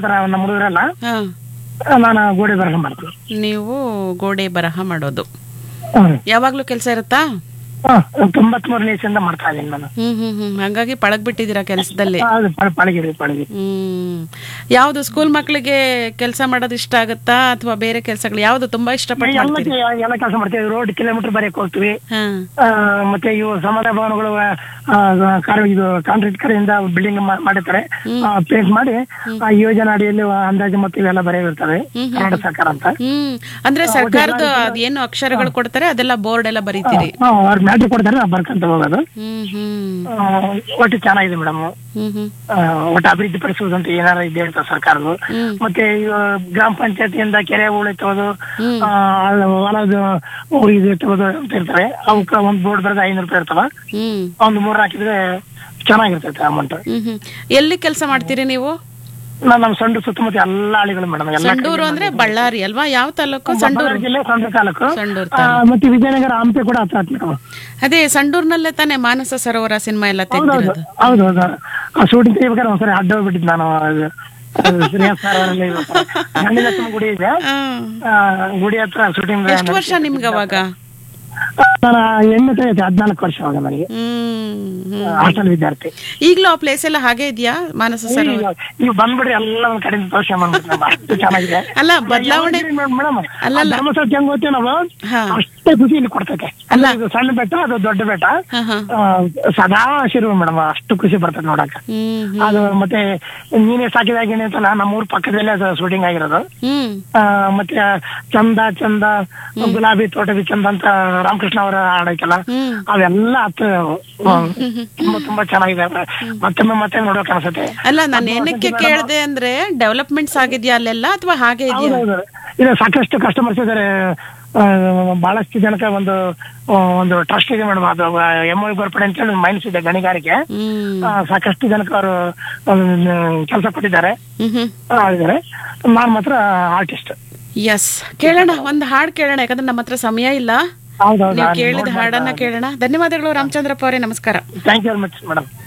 ಮಾಡ್ತಾರ ನಮ್ಮ ಹುಡುಗರೆಲ್ಲ ಹಾ ನಾನು ಗೋಡೆ ಬರಹ ಮಾಡ್ತೀನಿ ನೀವು ಗೋಡೆ ಬರಹ ಮಾಡೋದು ಹ್ಮ್ ಯಾವಾಗ್ಲೂ ಕೆಲಸ ಇರುತ್ತಾ ತೊಂಬತ್ ಮೂರನೇ ಇಸಿಂದ ಮಾಡ್ತಾ ಇದೀನಿ ನಾನು ಹ್ಮ್ ಹ್ಮ್ ಹ್ಮ್ ಹಂಗಾಗಿ ಪಳಗ್ ಬಿಟ್ಟಿದ್ದೀರಾ ಕೆಲಸದಲ್ಲಿ ಅದು ಪ- ಪಳಗಿರಿ ಪಳಗಿರಿ ಹ್ಮ್ ಯಾವ್ದು ಸ್ಕೂಲ್ ಮಕ್ಳಿಗೆ ಕೆಲಸ ಮಾಡೋದು ಇಷ್ಟ ಆಗುತ್ತಾ ಅಥವಾ ಬೇರೆ ಕೆಲಸಗಳು ಯಾವ್ದು ತುಂಬಾ ಇಷ್ಟಪಟ್ಟು ಎಲ್ಲ ಮಾಡ್ತೀರಿ ಎಲ್ಲ ಕೆಲಸ ಮಾಡ್ತೀವಿ ರೋಡ್ ಕಿಲೋಮೀಟರ್ ಬರೆಯಕ್ ಹೋಗ್ತೀವಿ ಹಾ ಆ, ಮತ್ತೆ ಇವು ಸಮಾಧಾನ ಭವನಗಳು ಆ, ಕಾರ್ ಇದು ಕಾಂಕ್ರೀಟ್ ಕಡೆಯಿಂದ ಬಿಲ್ಡಿಂಗ್ ಮಾಡಿರ್ತಾರೆ ಪೇಂಟ್ ಮಾಡಿ ಆ ಯೋಜನೆ ಅಡಿಯಲ್ಲಿ ಅಂದಾಜು ಮತ್ತು ಇವೆಲ್ಲ ಬರೆಯಿರ್ತವೆ ಕನ್ನಡ ಸರ್ಕಾರ ಅಂತ ಹ್ಮ್ ಅಂದ್ರೆ ಸರ್ಕಾರದ ಅದೇನು ಅಕ್ಷರಗಳು ಕೊಡ್ತಾರೆ ಅದೆಲ್ಲ ಬೋರ್ಡ್ ಎಲ್ಲ ಬರೀತೀರಿ ಹಾ, ಅವ್ರ ಮ್ಯಾಟ್ರ್ ಕೊಡ್ತಾರೆ ನಾವು ಬರ್ಕಂತ ಹೋಗೋದು ಹ್ಮ್ ಹ್ಮ್ ಆ, ಒಟ್ಟು ಚೆನ್ನಾಗಿದೆ ಮೇಡಮ್ ಹ್ಮ್ ಹ್ಮ್ ಒಟ್ಟು ಅಭಿವೃದ್ಧಿ ಪಡಿಸುವುದಂತ ಏನಾರ ಇದೆ ಅಂತ ಸರ್ಕಾರದ್ದು ಹ್ಮ್. ಮತ್ತೆ ಇವು ಗ್ರಾಮ ಪಂಚಾಯತಿಯಿಂದ ಕೆರೆ ಉಳಿತೋದು ಹ್ಮ್. ಹೊಲದ ಇದು ಇರ್ತೋದು ಅಂತ ಇರ್ತವೆ ಅವಕ್ಕೆ ಒಂದ್ ಬೋರ್ಡ್ ಬರೆದ ಐನೂರು ರೂಪಾಯಿ ಇರ್ತವ ಹ್ಮ್ ಒಂದು ಮೂರ್ ಹಾಕಿದ್ರೆ ಚೆನ್ನಾಗಿರ್ತೈತೆ ಅಮೌಂಟ್ ಹ್ಮ್ ಹ್ಮ್ ಎಲ್ಲಿ ಕೆಲಸ ಮಾಡ್ತೀರಿ ನೀವು ನಾನು ನಮ್ಮ ಸಂಡು ಸುತ್ತಮುತ್ತ ಎಲ್ಲಾ ಹಳ್ಳಿಗಳು ಮೇಡಮ್ ಎಲ್ಲ ಸಂಡೂರು ಅಂದ್ರೆ ಬಳ್ಳಾರಿ ಅಲ್ವಾ ಯಾವ ತಾಲೂಕು ಸಂಡೂರು ಬಳ್ಳಾರಿ ಜಿಲ್ಲೆ ಸಂಡು ತಾಲೂಕು ಸಂಡೂರು ಆ, ಮತ್ತೆ ವಿಜಯನಗರ ಹಂಪಿ ಕೂಡ ಹತ್ರ ಹತ್ರ ಮೇಡಮ್ ಅದೇ ಸಂಡೂರ್ನಲ್ಲೇ ತಾನೇ ಮಾನಸ ಸರೋವರ ಸಿನಿಮಾ ಎಲ್ಲ ತೆಗ್ದಿರೋದು ಹೌದು ಹೌದು ಆ ಶೂಟಿಂಗ್ ತೆಗಿಬೇಕಾದ್ರೆ ಒಂದ್ಸರಿ ಅಡ್ಡ ಹೋಗ್ಬಿಟ್ಟಿದ್ದು ನಾನು ಅದು ಅದು ಶ್ರೀನಿವಾಸ ಸರ್ ಅವರಲ್ಲಿ ಗಂಡಿಲಕ್ಷ್ಮಿ ಗುಡಿ ಇದೆ ಆ, ಆ, ಗುಡಿ ಹತ್ರ ಶೂಟಿಂಗ್ ಎಷ್ಟು ವರ್ಷ ನಿಮ್ಗೆ ಅವಾಗ ನಾನು ಹೆಣ್ಣು ತೆಗೆದು ಹದಿನಾಲ್ಕು ವರ್ಷ ಅವಾಗ ನನಗೆ ಹ್ಮ್ ಹ್ಮ್. ಹಾಸ್ಟೆಲ್ ವಿದ್ಯಾರ್ಥಿ ಈಗ್ಲೂ ಆ ಪ್ಲೇಸ್ ಎಲ್ಲ ಹಾಗೆ ಇದೆಯಾ ಮಾನಸ ಸರೋವರ ಈಗ ನೀವು ಬಂದ್ಬಿಡ್ರಿ ಎಲ್ಲ ಒಂದ್ ಕಡೆಯಿಂದ ತೋರ್ಸ್ಕೊಂಡ್ ಬಂದ್ಬಿಟ್ಟು ನಮ್ಮ ಅಷ್ಟು ಚೆನ್ನಾಗಿದೆ ಅಲ್ಲ ಬದಲಾವಣೆ ಮೇಡಮ್ ಅಲ್ಲಲ್ಲ. ಧರ್ಮಸ್ಥಳಕ್ಕೆ ಹೆಂಗ್ ಹೋಗ್ತೀವಿ ನಾವು ಹಾ ಅಷ್ಟೇ ಖುಷಿ ಇಲ್ಲಿ ಕೊಡ್ತೈತೆ ಅಲ್ಲ ಇದು ಸಣ್ಣ ಬೆಟ್ಟ ಅದು ದೊಡ್ಡ ಬೆಟ್ಟ ಹಾ ಹಾ ಆ, ಸದಾ ಹಸಿರು ಮೇಡಮ್ ಅಷ್ಟು ಖುಷಿ ಬರ್ತದೆ ನೋಡಕ್ ಹ್ಮ್ ಹ್ಮ್ ಅದು ಮತ್ತೆ ನೀನೇ ಸಾಕಿದಾಗೇನೆ ಅಂತಲ್ಲ ನಮ್ಮ ಊರ್ ಪಕ್ಕದಲ್ಲೇ ಅದು ಶೂಟಿಂಗ್ ಆಗಿರೋದು ಹ್ಮ್ ಆ, ಮತ್ತೆ ಚಂದ ಚಂದ ಗುಲಾಬಿ ತೋಟದ ಚಂದ ಅಂತ ರಾಮಕೃಷ್ಣ ಅವರ ಹಾಡೈತಲ್ಲ ಹ್ಮ್ ಅವೆಲ್ಲ ಹತ್ತು ತುಂಬಾ ತುಂಬಾ ಚೆನ್ನಾಗಿದೆ ಮತ್ತೊಮ್ಮೆ ಮತ್ತೆ ನೋಡೋಕೆ ಅನ್ಸುತ್ತೆ ಅಲ್ಲ ನಾನು ಏನಕ್ಕೆ ಕೇಳ್ದೆ ಅಂದ್ರೆ ಡೆವಲಪ್ಮೆಂಟ್ಸ್ ಆಗಿದ್ಯಾ ಅಲ್ಲೆಲ್ಲ ಅಥವಾ ಹಾಗೆ ಇದೆಯಾ ಹೌದೌದು ಇದು ಸಾಕಷ್ಟು ಕಸ್ಟಮರ್ಸ್ ಇದಾರೆ ಆ, ಬಹಳಷ್ಟು ಜನಕ್ಕೆ ಒಂದು ಆ, ಒಂದು ಟ್ರಸ್ಟ್ ಇದೆ ಮೇಡಮ್ ಅದು ಎಮ್ ಗೋರ್ಪಡೆ ಅಂತ ಹೇಳಿ ಮೈನ್ಸ್ ಇದೆ ಗಣಿಗಾರಿಕೆ ಹ್ಮ್ ಆ, ಸಾಕಷ್ಟು ಜನಕ್ಕೆ ಅವರು ಕೆಲಸ ಕೊಟ್ಟಿದ್ದಾರೆ ಹ್ಮ್ ಹ್ಮ್ ಆ, ಇದ್ದಾರೆ ನಾನ್ ಮಾತ್ರ ಆರ್ಟಿಸ್ಟ್ ಎಸ್ ಕೇಳೋಣ ಒಂದ್ ಹಾಡ್ ಕೇಳೋಣ ಯಾಕಂದ್ರೆ ನಮ್ಮ ಹತ್ರ ಸಮಯ ಇಲ್ಲ ಹೌದೌದು ನೀವು ಕೇಳಿದ ಹಾಡನ್ನ ಕೇಳೋಣ ಧನ್ಯವಾದಗಳು ರಾಮಚಂದ್ರಪ್ಪ ಅವರೇ ನಮಸ್ಕಾರ thank you very much madam